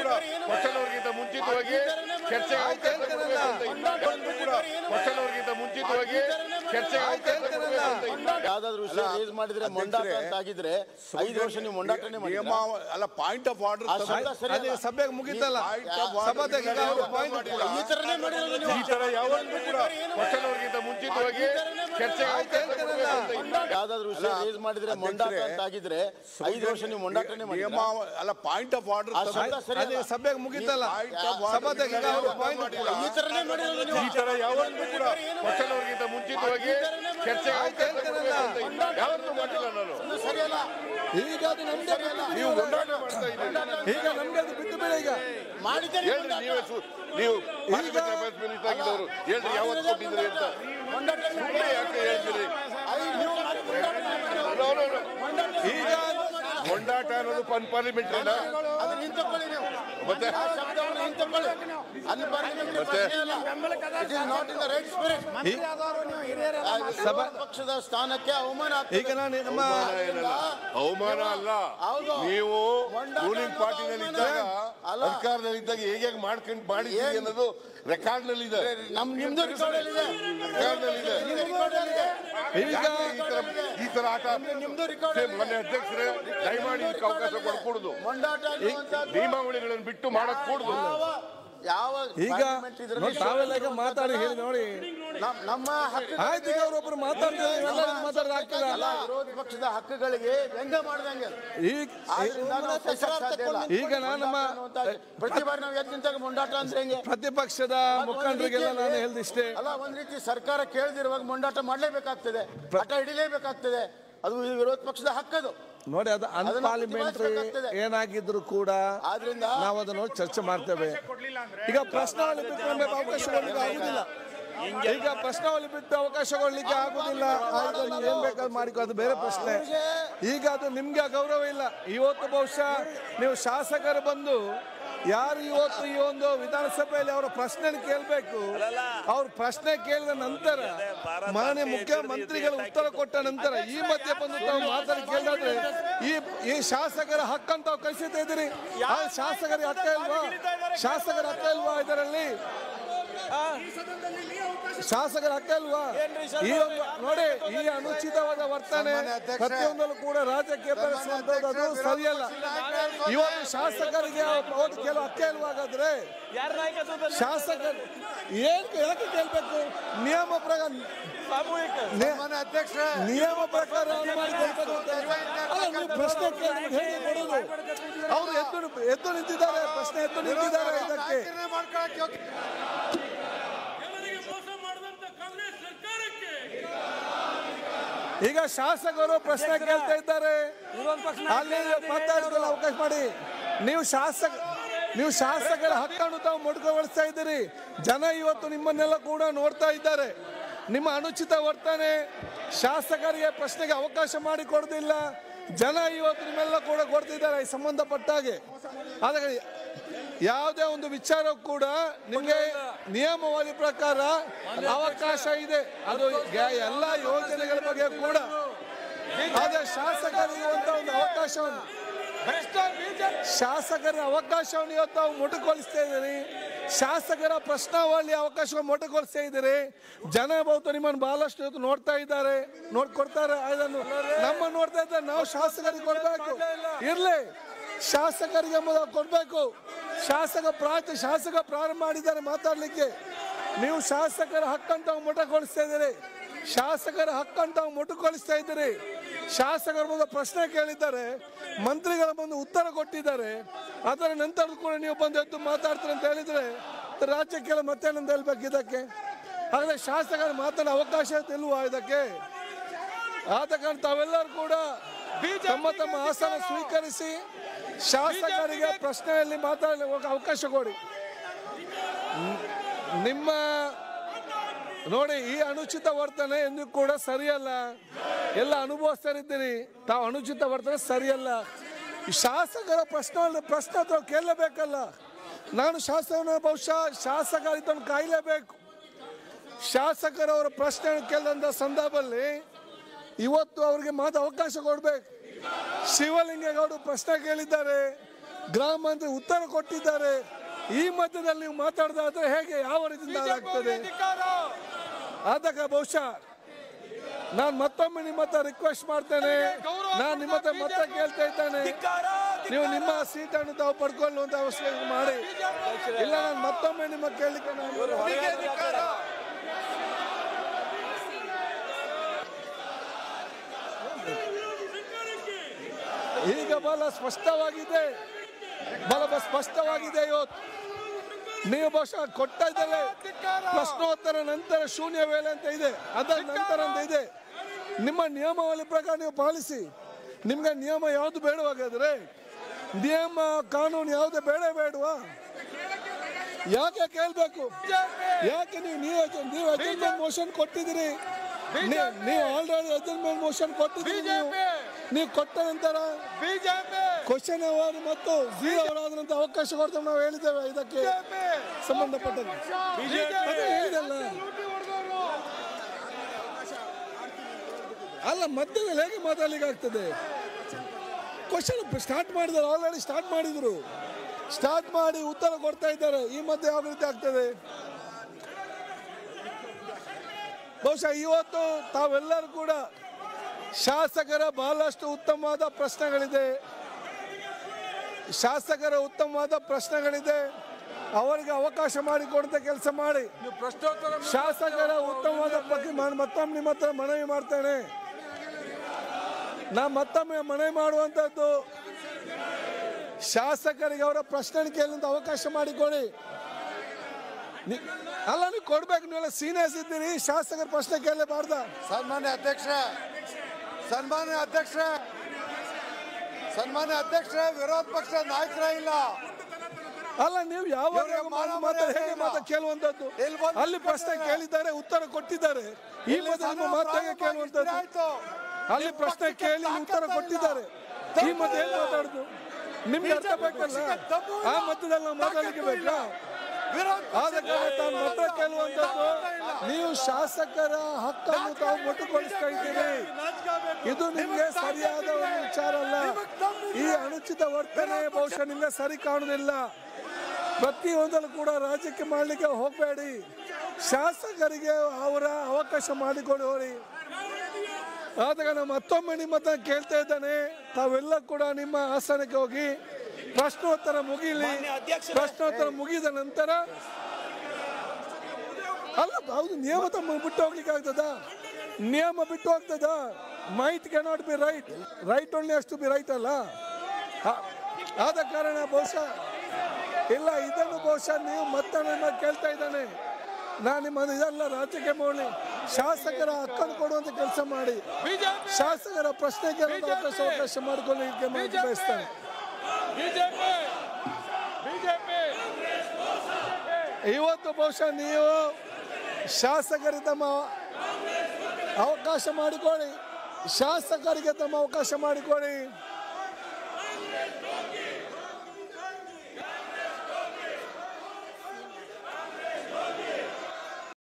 Question ಅವ್ರಿಗಿಂತ ಮುಂಚಿತವಾಗಿ ಚರ್ಚೆಗೆ ಅವಕಾಶ ಕೊಡ್ಬೇಕು ಅಂತ ಇದ್ದ. ಯಾವತ್ತೂ ಕೂಡ ಕ್ವಶನ್ ಅವ್ರಿಗಿಂತ ಮುಂಚಿತವಾಗಿ ಚರ್ಚೆಗೆ ಅವಕಾಶ ಕೊಡ್ಬೇಕು ಅಂತ ಇದ್ದ. ಯಾವ್ದಾದ್ರು ವಿಷಯ ರೇಸ್ ಮಾಡಿದ್ರೆ ಮೊಂಡಾಟ ಅಂತ ಆಗಿದ್ರೆ ಐದು ವರ್ಷ ನೀವು ಮೊಂಡಾಟನೆ ಮಾಡಿ ನಿಯಮ ಅಲ್ಲ ಪಾಯಿಂಟ್ ಆಫ್ ಆರ್ಡರ್ ಆ ಶಬ್ದ ಸರಿ ಅದೇ ಅಲ್ಲ. ಸಭೆಗೆ ಮುಗಿತಲ್ಲ ಸಭಾಧ್ಯಕ್ಷ ಅವರು ಪಾಯಿಂಟ್ ಈ ತರನೇ ಮಾಡಿರೋದು ನೀವು. ಈ ತರ ಯಾವತ್ತೂ ಕೂಡ ಕ್ವಶನ್ ಅವ್ರಿಗಿಂತ ಮುಂಚಿತವಾಗಿ ಚರ್ಚೆಗೆ ಅವಕಾಶ ಕೊಡ್ಬೇಕು ಅಂತ ಇದ್ದ. ಯಾವ್ದಾದ್ರು ವಿಷಯ ರೇಸ್ ಮಾಡಿದ್ರೆ ಮೊಂಡಾಟ ಅಂತ ಆಗಿದ್ರೆ ಐದು ವರ್ಷ ನೀವು ಮೊಂಡಾಟನೆ ಮಾಡಿ ನಿಯಮ ಅಲ್ಲ ಪಾಯಿಂಟ್ ಆಫ್ ಆರ್ಡರ್ ಆ ಶಬ್ದ ಸರಿ ಅದೇ ಅಲ್ಲ. ಸಭೆಗೆ ಮುಗಿತಲ್ಲ ಸಭಾಧ್ಯಕ್ಷ ಅವರು ಪಾಯಿಂಟ್ ಈ ತರನೇ ಮಾಡಿರೋದು ನೀವು. ಈ ತರ ಯಾವತ್ತೂ ಕೂಡ ಕ್ವಶನ್ ಅವ್ರಿಗಿಂತ ಮುಂಚಿತವಾಗಿ ಚರ್ಚೆಗೆ ಅವಕಾಶ ಕೊಡ್ಬೇಕು ಅಂತ ಇದ್ದ. ಯಾವತ್ತೂ ಮಾಡಿಲ್ಲ ನಾನು ಇದು ಸರಿ ಅಲ್ಲ. ಈಗ ಅದು ನಮ್ದೇ ಬಿಟ್ಟು ಬಿಡಿ ನೀವು ಇವಾಗ. ಹೋರಾಟ ಮಾಡ್ತಾ ಇದ್ದೀರಿ ಈಗ ನಮ್ಗೆ ಅದು ಬಿಟ್ಟು ಬೇಡ ಈಗ ಮಾಡಿದ್ದೇನೆ ಹೇಳ್ರಿ ಮೊಂಡಾಟ. ನೀವೇ ಸು- ನೀವು ಪಾರ್ಲಿಮೆಂಟ್ ಅಫೇರ್ಸ್ ಮಿನಿಸ್ಟರ್ ಆಗಿದ್ದವರು ಹೇಳ್ರಿ ಯಾವತ್ತು ಕೊಟ್ಟಿದ್ರಿ ಅಂತ ಮೊಂಡಾಟ ಸುಮ್ಮನೆ ಯಾಕೆ ಹೇಳ್ತೀರಿ ಐದು ನೀವು ಮಾಡಿ ಮೊಂಡಾಟ ಮಾಡಿ. No, no, no. ಈಗ ಮೊಂಡಾಟ ಅನ್ನೋದು ಪಾರ್ಲಿಮೆಂಟ್ರಿನ ಅದನ್ನ ಹಿಂತಕೊಳ್ಳಿ ನೀವು ಮತ್ತೆ? ಆ ಶಬ್ದವನ್ನು ಹಿಂತಕೊಳ್ಳಿ ಅಲ್ಲಿ parliament ಮತ್ತೆ? ಪ್ರಶ್ನೆ ಇಲ್ಲ. It is not in the right spirit. ಆ ವಿರೋಧ ಪಕ್ಷದ ಸ್ಥಾನಕ್ಕೆ ಅವಮಾನ ಆಗ್ತದೆ. ಈಗ ನಾನು ನಮ್ಮ ಅವಮಾನ ಏನಲ್ಲ ಅವಮಾನ ಅಲ್ಲ ಹೌದು. ನೀವು ಮೊಂಡಾಟ ರೂಲಿಂಗ್ ಅನ್ನೋದು ಪಾರ್ಟಿನಲ್ಲಿ ಅವಮಾನ. ಇದ್ದಾಗ ಅಲ್ಲ. ಅಧಿಕಾರದಲ್ಲಿದ್ದಾಗ ಹೇಗೆ ಹೇಗೆ ಮಾಡ್ಕೊಂಡು ಮಾಡಿದ್ದೀರಿ ಏನ್? ಅನ್ನೋದು ರೆಕಾರ್ಡ್ ನಲ್ಲಿ ಇದೆ ನಮ್ ನಿಮ್ದು record ಅಲ್ಲಿ ಇದೆ. ರೆಕಾರ್ಡ್ ನಲ್ಲಿ ಇದೆ ನಿಮ್ದು record ಅಲ್ಲಿ ಇದೆ. ಈಗ ಯಾಕೆ ಈ ತರ ಈ ತರ ಆಟ ನಿಮ್ದು record ಸೇ, ಅಲ್ಲಿ ಇದೆ. ಮೊನ್ನೆ ಅಧ್ಯಕ್ಷರೇ ದಯಮಾಡಿ ಇದಕ್ಕೆ ಅವಕಾಶ ಕೊಡ್ಕೂಡುದು ಮೊಂಡಾಟ ಅನ್ನುವಂಥದ್ದು ನಿಯಮಾವಳಿಗಳನ್ನು ಬಿಟ್ಟು ಮಾಡಕ್ ಕೂಡುದು ಯಾವ ಯಾವ ಈಗ parliament ಇದ್ರಲ್ಲಿ ನೋಡಿ, ತಾವೆಲ್ಲ ಈಗ ಮಾತಾಡಿ ಹೇಳಿ ನೋಡಿ ನಮ್- ನಮ್ಮ ಹಕ್ಕು ಆಯ್ತು ಈಗ ಅವರೊಬ್ರು ಮಾತಾಡ್ತಾರೆ ಇವೆಲ್ಲ ಮಾತಾಡೋದು ಆಗ್ತದ ಅಲ್ಲ ವಿರೋಧ ಪಕ್ಷದ ಹಕ್ಕುಗಳಿಗೆ ವ್ಯಂಗ್ಯ ಮಾಡ್ದಂಗೆ ಈಗ ಆದ್ರಿಂದ ನಾವು ಸಹಿಸಕ್ ಸಾಧ್ಯ ಇಲ್ಲ. ಈಗ ನಾನು ನಮ್ಮ ಅನ್ನುವಂಥದ್ದು. ಪ್ರತಿ ಬಾರಿ ನಾವು ಎದ್ದು ನಿಂತಾಗ ಮೊಂಡಾಟ ಅಂದ್ರೆ ಹೆಂಗೆ ಪ್ರತಿಪಕ್ಷದ ಮುಖಂಡರಿಗೆಲ್ಲ ನಾನು ಹೇಳ್ದಿಷ್ಟೇ ಅಲ್ಲ ಒಂದ್ ರೀತಿ ಸರ್ಕಾರ ಕೇಳದಿರುವಾಗ ಮೊಂಡಾಟ ಮಾಡ್ಲೇಬೇಕಾಗ್ತದೆ ಹಠ ಹಿಡಿಲೇಬೇಕಾಗ್ತದೆ ಅದು ಈ ವಿರೋಧ ಪಕ್ಷದ ಹಕ್ಕದು ನೋಡಿ ಅದು ಅನ್ಪಾರ್ಲಿಮೆಂಟ್ರಿ ಪ್ರತಿಭಟಿಸ್ಬೇಕಾಗ್ತದೆ. ಏನಾಗಿದ್ರು ಕೂಡ ಆದ್ರಿಂದ ನಾವು ಅದನ್ನು ಚರ್ಚೆ ಮಾಡ್ತೇವೆ ಈಗ ಪ್ರಶ್ನಾವಳಿ ಬಿಟ್ಟು ನಮಗೆ ಅವಕಾಶ ಕೊಡ್ಲಿಕ್ಕೆ ಆಗುದಿಲ್ಲ ಈಗ ಪ್ರಶ್ನಾವಳಿ ಬಿಟ್ಟು ಅವಕಾಶ ಕೊಡ್ಲಿಕ್ಕೆ ಆಗುದಿಲ್ಲ ಆಯ್ತು ನೀವು ಏನ್ ಬೇಕಾದ್ರೂ ಮಾಡಿಕೊ ಅದು ಬೇರೆ ಪ್ರಶ್ನೆ ಈಗ ಅದು ನಿಮ್ಗೆ ಗೌರವ ಇಲ್ಲ ಇವತ್ತು ಬಹುಶಃ ನೀವು ಶಾಸಕರು ಬಂದು ಯಾರು ಇವತ್ತು ಈ ಒಂದು ವಿಧಾನಸಭೆಯಲ್ಲಿ ಅವರ ಪ್ರಶ್ನೆ ಕೇಳಬೇಕು ಅವ್ರ ಪ್ರಶ್ನೆ ಕೇಳಿದ ನಂತರ ಮಾನ್ಯ ಮುಖ್ಯಮಂತ್ರಿಗಳು ಉತ್ತರ ಕೊಟ್ಟ ನಂತರ ಈ ಮಧ್ಯೆ ಬಂದು ತಾವು ಮಾತಾಡಿ ಕೇಳಿದ್ರೆ ಈ ಈ ಶಾಸಕರ ಹಕ್ಕಂತ ತಾವು ಕಳಿಸ್ತಾ ಇದ್ದೀರಿ ಆ ಶಾಸಕರಿಗೆ ಹಕ್ಕ ಇಲ್ವಾ ಶಾಸಕರ ಹಕ್ಕ ಇಲ್ವಾ ಇದರಲ್ಲಿ ಶಾಸಕರ ಹಕ್ಕ ಇಲ್ವಾ ಈ ಒಂದು ನೋಡಿ ಈ ಅನುಚಿತವಾದ ವರ್ತನೆ ಪ್ರತಿಯೊಂದಲ್ಲೂ ಕೂಡ ರಾಜ್ಯಕ್ಕೆ ಬೆಳೆಸುವಂತದ್ದು ಅದು ಸರಿಯಲ್ಲ ಇವತ್ತು ಶಾಸಕರಿಗೆ ಓಟ್ ಕೇಳುವ ಹಕ್ಕ ಇಲ್ವಾ ಹಾಗಾದ್ರೆ ಶಾಸಕರು ಏನ್ ಯಾಕೆ ಕೇಳ್ಬೇಕು ನಿಯಮ ಪ್ರಕಾರ ನಿ- ನಿಯಮ ಪ್ರಕಾರ ಅವ್ರು ಮಾಡಿ ಕೊಡ್ಬೇಕು ಅಂತ ಅಲ್ಲ ನೀವು ಪ್ರಶ್ನೆ ಕೇಳಿದ್ರೆ ಹೇಗೆ ಕೊಡೋದು ಅವರು ಎದ್ದು ಎದ್ದು ನಿಂತಿದ್ದಾರೆ ಪ್ರಶ್ನೆ ಎದ್ದು ನಿಂತಿದ್ದಾರೆ ಇದಕ್ಕೆ ಜನರಿಗೆ ಮೋಸ ಮಾಡಿದಂತ ಕಾಂಗ್ರೆಸ್ ಸರ್ಕಾರಕ್ಕೆ ಈಗ ಶಾಸಕರು ಪ್ರಶ್ನೆ ಕೇಳ್ತಾ ಇದ್ದಾರೆ ಅಲ್ಲಿ ಮಾತಾಡೋದಲ್ಲ ಅವಕಾಶ ಮಾಡಿ ನೀವು ಶಾಸಕ ನೀವು ಶಾಸಕರ ಹಕ್ಕನ್ನು ತಾವು ಮೊಟಕುಗೊಳಿಸ್ತಾ ಇದ್ದೀರಿ ಜನ ಇವತ್ತು ನಿಮ್ಮನ್ನೆಲ್ಲ ಕೂಡ ನೋಡ್ತಾ ಇದ್ದಾರೆ ನಿಮ್ಮ ಅನುಚಿತ ವರ್ತನೆ ಶಾಸಕರಿಗೆ ಪ್ರಶ್ನೆಗೆ ಅವಕಾಶ ಮಾಡಿ ಕೊಡೋದಿಲ್ಲ ಜನ ಇವತ್ತು ನಿಮ್ಮೆಲ್ಲ ಕೂಡ ಕೊಡ್ತಿದ್ದಾರೆ ಈ ಸಂಬಂಧಪಟ್ಟ ಹಾಗೆ ಆದರೆ ಯಾವುದೇ ಒಂದು ವಿಚಾರ ಕೂಡ ನಿಮಗೆ ನಿಯಮಾವಳಿ ಪ್ರಕಾರ ಅವಕಾಶ ಇದೆ ಅದು ಗ- ಎಲ್ಲ ಯೋಜನೆಗಳ ಬಗ್ಗೆ ಕೂಡ ಆದ್ರೆ ಶಾಸಕರಿಗೆ ಅಂತ ಒಂದು ಅವಕಾಶವನ್ನು ಶಾಸಕರ ಅವಕಾಶವನ್ನು ಇವತ್ತು ನಾವು ಮೊಟಕುಗೊಳಿಸ್ತಾ ಇದ್ದೀರಿ ಶಾಸಕರ ಪ್ರಶ್ನಾವಳಿ ಅವಕಾಶವನ್ನು ಮೊಟಕುಗೊಳಿಸ್ತಾ ಇದ್ದೀರಿ ಜನ ಬಹುತ ನಿಮ್ಮನ್ನು ಬಹಳಷ್ಟು ಇವತ್ತು ನೋಡ್ತಾ ಇದ್ದಾರೆ ನೋಡ್ಕೊಡ್ತಾರೆ ಅದನ್ನು ನಮ್ಮ ನೋಡ್ತಾ ಇದ್ದಾರೆ ನಾವು ಶಾಸಕರಿಗೆ ಕೊಡ್ಬೇಕು ಇರ್ಲಿ ಶಾಸಕರಿಗೆ ಮೊದಲು ಕೊಡ್ಬೇಕು ಶಾಸಕ ಪ್ರಾಂತ ಶಾಸಕ ಪ್ರಾರಂಭ ಮಾಡಿದ್ದಾರೆ ಮಾತಾಡ್ಲಿಕ್ಕೆ ನೀವು ಶಾಸಕರ ಹಕ್ಕಂತ ಮೊಟಕುಗೊಳಿಸ್ತಾ ಇದ್ದೀರಿ ಶಾಸಕರ ಹಕ್ಕಂತ ಮೊಟಕುಗೊಳಿಸ್ತಾ ಇದ್ದೀರಿ ಶಾಸಕರ ಮುಂದೆ ಪ್ರಶ್ನೆ ಕೇಳಿದ್ದಾರೆ ಮಂತ್ರಿಗಳ ಮುಂದೆ ಉತ್ತರ ಕೊಟ್ಟಿದ್ದಾರೆ ಅದರ ನಂತರ ಕೂಡ ನೀವು ಬಂದು ಎದ್ದು ಮಾತಾಡ್ತೀರಿ ಅಂತ ಹೇಳಿದ್ರೆ ರಾಜ್ಯಕ್ಕೆಲ್ಲ ಮತ್ತೇನಂತ ಹೇಳ್ಬೇಕು ಇದಕ್ಕೆ ಹಾಗಾದ್ರೆ ಶಾಸಕರು ಮಾತಾಡೋ ಅವಕಾಶ ಇಲ್ವಾ ಇದಕ್ಕೆ ಆದ ಕಾರಣ ತಾವೆಲ್ಲರೂ ಕೂಡ ತಮ್ಮ ತಮ್ಮ ಆಸನ ಸ್ವೀಕರಿಸಿ ಶಾಸಕರಿಗೆ ಪ್ರಶ್ನೆಯಲ್ಲಿ ಮಾತಾಡಲು ಅವಕಾಶ ಕೊಡಿ ನ್- ನಿಮ್ಮ ನೋಡಿ ಈ ಅನುಚಿತ ವರ್ತನೆ ಎಂದು ಕೂಡ ಸರಿಯಲ್ಲ ಎಲ್ಲ ಅನುಭವಿಸ್ತಾರಿದ್ದೀರಿ ತಾವು ಅನುಚಿತ ವರ್ತನೆ ಸರಿಯಲ್ಲ ಈ ಶಾಸಕರ ಪ್ರಶ್ನೆ ಪ್ರಶ್ನೆ ತಾವು ಕೇಳಲೇಬೇಕಲ್ಲ ನಾನು ಶಾಸಕನ ಬಹುಶಃ ಶಾಸಕ ಇದನ್ನು ಕಾಯಲೇಬೇಕು ಶಾಸಕರವರ ಪ್ರಶ್ನೆ ಕೇಳಿದಂಥ ಸಂದರ್ಭದಲ್ಲಿ ಇವತ್ತು ಅವರಿಗೆ ಮಾತು ಅವಕಾಶ ಕೊಡಬೇಕು ಶಿವಲಿಂಗೇಗೌಡರು ಪ್ರಶ್ನೆ ಕೇಳಿದ್ದಾರೆ ಗ್ರಾಮಾಂತರ ಉತ್ತರ ಕೊಟ್ಟಿದ್ದಾರೆ ಈ ಮಧ್ಯದಲ್ಲಿ ನೀವು ಮಾತಾಡೋದಾದ್ರೆ ಹೇಗೆ ಯಾವ ರೀತಿಯಿಂದ ಆಗ್ತದೆ ಆದಾಗ ಬಹುಶಃ ನಾನು ಮತ್ತೊಮ್ಮೆ ನಿಮ್ಮ ಹತ್ರ ರಿಕ್ವೆಸ್ಟ್ ಮಾಡ್ತೇನೆ ನಾನು ನಿಮ್ಮ ಹತ್ರ ಮತ್ತೆ ಕೇಳ್ತಾ ಇದ್ದೇನೆ ನೀವು ನಿಮ್ಮ ಸೀಟನ್ನು ತಾವು ಪಡ್ಕೊಳ್ಳುವಂತ ಅವಶ್ಯಕತೆ ಮಾಡಿ ಇಲ್ಲ ನಾನು ಮತ್ತೊಮ್ಮೆ ನಿಮ್ಮ ಕೇಳಲಿಕ್ಕೆ ನಾನು ಈಗ ಬಹಳ ಸ್ಪಷ್ಟವಾಗಿದೆ ಬಹಳ ಸ್ಪಷ್ಟವಾಗಿದೆ ಇವತ್ತು ನೀವು ಬಹುಶಃ ಕೊಡ್ತಾ ಇದ್ದಾರೆ ಪ್ರಶ್ನೋತ್ತರ ನಂತರ ಶೂನ್ಯ ವೇಳೆ ಅಂತ ಇದೆ ಅದರ ನಂತರ ಅಂತ ಇದೆ ನಿಮ್ಮ ನಿಯಮಾವಳಿ ಪ್ರಕಾರ ನೀವು ಪಾಲಿಸಿ ನಿಮ್ಗೆ ನಿಯಮ ಯಾವುದು ಬೇಡವಾಗಾದ್ರೆ ನಿಯಮ ಕಾನೂನು ಯಾವುದು ಬೇಡ ಬೇಡವಾ ಯಾಕೆ ಕೇಳ್ಬೇಕು ಯಾಕೆ ನೀವು ನೀವು ನೀವು ಅಡ್ಜಸ್ಟ್ಮೆಂಟ್ ಮೋಷನ್ ಕೊಟ್ಟಿದ್ದೀರಿ ನೀವು- ನೀವು ಆಲ್ರೆಡಿ ಅಡ್ಜಸ್ಟ್ಮೆಂಟ್ ಮೋಷನ್ ಕೊಟ್ಟಿದ್ದೀರಿ ನೀವು. ನೀವು ಕೊಟ್ಟ ನಂತರ ಕ್ವಶನ್ ಅವರು ಮತ್ತು ಝೀರೋ ಅವರಾದ ನಂತರ ಅವಕಾಶ ಕೊಡ್ತೇವೆ ನಾವು ಹೇಳಿದ್ದೇವೆ ಇದಕ್ಕೆ ಸಂಬಂಧಪಟ್ಟಂತೆ ಅದೇ ಹೇಳಿದಲ್ಲ ಅಲ್ಲ ಮಧ್ಯದಲ್ಲಿ ಹೇಗೆ ಮಾತಾಡ್ಲಿಕ್ಕೆ ಆಗ್ತದೆ ಕ್ವಶನ್ ಸ್ಟಾರ್ಟ್ ಮಾಡಿದ್ದಾರೆ ಆಲ್ರೆಡಿ ಸ್ಟಾರ್ಟ್ ಮಾಡಿದ್ರು ಸ್ಟಾರ್ಟ್ ಮಾಡಿ ಉತ್ತರ ಕೊಡ್ತಾ ಇದ್ದಾರೆ ಈ ಮಧ್ಯೆ ಯಾವ ರೀತಿ ಆಗ್ತದೆ ಬಹುಶಃ ಇವತ್ತು ತಾವೆಲ್ಲರೂ ಕೂಡ ಶಾಸಕರ ಬಹಳಷ್ಟು ಉತ್ತಮವಾದ ಪ್ರಶ್ನೆಗಳಿದೆ ಶಾಸಕರ ಉತ್ತಮವಾದ ಪ್ರಶ್ನೆಗಳಿದೆ ಅವರಿಗೆ ಅವಕಾಶ ಮಾಡಿಕೊಡುವಂತ ಕೆಲಸ ಮಾಡಿ ಶಾಸಕರ ಉತ್ತಮವಾದ ಬಗ್ಗೆ ನಾನು ಮತ್ತೊಮ್ಮೆ ನಿಮ್ಮ ಹತ್ರ ಮನವಿ ಮಾಡ್ತೇನೆ ನಾ ಮತ್ತೊಮ್ಮೆ ಮನವಿ ಮಾಡುವಂಥದ್ದು ಶಾಸಕರಿಗೆ ಅವರ ಪ್ರಶ್ನೆ ಕೇಳುವಂತ ಅವಕಾಶ ಮಾಡಿಕೊಡಿ ನಿ- ಅಲ್ಲ ನೀವು ಕೊಡ್ಬೇಕು ನೀವೆಲ್ಲ ಸೀನಿಯರ್ಸ್ ಇದ್ದೀರಿ ಶಾಸಕರ ಪ್ರಶ್ನೆ ಕೇಳಲೇಬಾರ್ದ ಸನ್ಮಾನ್ಯ ಅಧ್ಯಕ್ಷ ಸನ್ಮಾನ್ಯ ಅಧ್ಯಕ್ಷ ಸನ್ಮಾನ್ಯ ಅಧ್ಯಕ್ಷ ವಿರೋಧ ಪಕ್ಷ ನಾಯಕರ ಇಲ್ಲ ಅಲ್ಲ ನೀವು ಯಾವಾಗ ಇವ್ರಿಗೆ ಮಾನ ಮಾತಾ ಹೇಗೆ ಮರ್ಯಾದೆ ಇಲ್ಲ. ಮಾತಾ ಕೇಳುವಂತದ್ದು ಇಲ್ಲಿ ಬಂದು ಅಲ್ಲಿ ಪ್ರಶ್ನೆ ಕೂತ್ಕೊಂಡಿದ್ದಾರೆ. ಕೇಳಿದ್ದಾರೆ ಉತ್ತರ ಕೊಟ್ಟಿದ್ದಾರೆ ಈ ಇಲ್ಲಿ ಮಧ್ಯೆ ನಿಮ್ಮ ಸನ್ಮಾನ ಮಾತಾಗೆ ಪ್ರಾರಂಭ ಕೇಳುವಂತದ್ದು ಆಯ್ತು. ಅಲ್ಲಿ ನಿಮ್ಮ ಪ್ರಶ್ನೆ ಪಕ್ಷಕ್ಕೆ ಕೇಳಿ ಉತ್ತರ ತಾಕತ್ತು ಕೊಟ್ಟಿದ್ದಾರೆ ಇಲ್ಲ. ಈ ಮಧ್ಯೆ ಏನ್ ಮಾತಾಡುದು ನಿಮ್ಗೆ ಅರ್ಥ ಬಿಜೆಪಿ ಬೇಕಲ್ಲ ಪಕ್ಷಕ್ಕೆ ದಮ್ಮು ಇಲ್ಲ. ಆ ಮಧ್ಯದಲ್ಲಿ ನಾವು ಮಾತಾಡ್ಲಿಕ್ಕೆ ತಾಕತ್ತು ಇಲ್ಲ. ಬೇಕಾ ವಿರೋಧ ಆದ ಕಾರಣ ತಾನು ಮಾತ್ರ ಕೇಳುವಂತದ್ದು ನೀವು ಶಾಸಕರ ಹಕ್ಕನ್ನು ತಾವು ಮೊಟ್ಟುಗೊಳಿಸ್ತಾ ಇದ್ದೀರಿ ಇದು ನಿಮ್ಗೆ ಸರಿಯಾದ ಒಂದು ವಿಚಾರ ಅಲ್ಲ ಈ ಅನುಚಿತ ವರ್ತನೆ ಬಹುಶಃ ನಿಮ್ಗೆ ಸರಿ ಕಾಣುವುದಿಲ್ಲ ಪ್ರತಿಯೊಂದಲ್ಲೂ ಕೂಡ ರಾಜ್ಯಕ್ಕೆ ಮಾಡಲಿಕ್ಕೆ ಹೋಗಬೇಡಿ ಶಾಸಕರಿಗೆ ಅವರ ಅವಕಾಶ ಮಾಡಿಕೊಡಿ ಹೋರಿ ಆದಾಗ ನಾನು ಮತ್ತೊಮ್ಮೆ ನಿಮ್ಮ ಹತ್ರ ಕೇಳ್ತಾ ಇದ್ದೇನೆ ತಾವೆಲ್ಲ ಕೂಡ ನಿಮ್ಮ ಆಸನಕ್ಕೆ ಹೋಗಿ ಪ್ರಶ್ನೋತ್ತರ ಮುಗಿಲಿ ಪ್ರಶ್ನೋತ್ತರ ಮುಗಿದ ನಂತರ ಅಲ್ಲ ಹೌದು ನಿಯಮ ತಮ್ಮ ಬಿಟ್ಟು ಹೋಗ್ಲಿಕ್ಕೆ ಆಗ್ತದ ನಿಯಮ ಬಿಟ್ಟು ಹೋಗ್ತದ might cannot be right right only ಅಷ್ಟು ಬಿ ರೈಟ್ ಅಲ್ಲ ಆ- ಆದ ಕಾರಣ ಬಹುಶಃ ಇಲ್ಲ ಇದನ್ನು ಬಹುಶಃ ನೀವು ಮತ್ತೆ ನನ್ನ ಕೇಳ್ತಾ ಇದ್ದಾನೆ ನಾನು ನಿಮ್ಮ ಇದೆಲ್ಲ ರಾಜ್ಯಕ್ಕೆ ಮಾಡಲಿ ಶಾಸಕರ ಹಕ್ಕನ್ನು ಕೊಡುವಂತ ಕೆಲಸ ಮಾಡಿ ಶಾಸಕರ ಪ್ರಶ್ನೆ ಕೇಳುವಂತ ಅವಕಾಶ ಅವಕಾಶ ಮಾಡಿಕೊಳ್ಳಲಿಕ್ಕೆ ಮಾತು ಬಯಸ್ತಾನೆ ಇವತ್ತು ಬಹುಶಃ ನೀವು ಶಾಸಕರಿಗೆ ತಮ್ಮ ಅವಕಾಶ ಮಾಡಿಕೊಡಿ ಶಾಸಕರಿಗೆ ತಮ್ಮ ಅವಕಾಶ ಮಾಡಿಕೊಡಿ